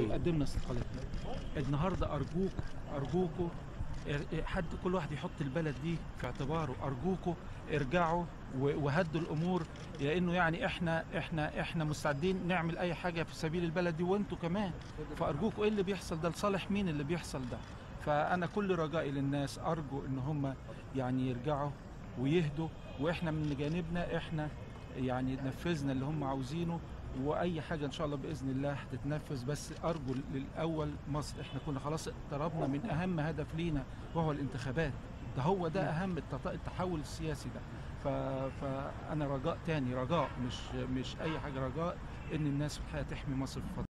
وقدمنا استقالتنا النهارده ارجوك ارجوكوا ار- حد كل واحد يحط البلد دي في اعتباره ارجوكوا ارجعوا و- وهدوا الامور لانه يعني احنا احنا احنا مستعدين نعمل اي حاجه في سبيل البلد دي وانتوا كمان فارجوكوا ايه اللي بيحصل ده لصالح مين اللي بيحصل ده فانا كل رجائي للناس ارجو ان هم يعني يرجعوا ويهدوا واحنا من جانبنا احنا يعني نفذنا اللي هم عاوزينه واي حاجه ان شاء الله باذن الله هتتنفذ بس ارجو للاول مصر احنا كنا خلاص اقتربنا من اهم هدف لينا وهو الانتخابات ده هو ده اهم التط- التحول السياسي ده ف... فانا رجاء تاني رجاء مش مش اي حاجه رجاء ان الناس في الحقيقه تحمي مصر في الفتره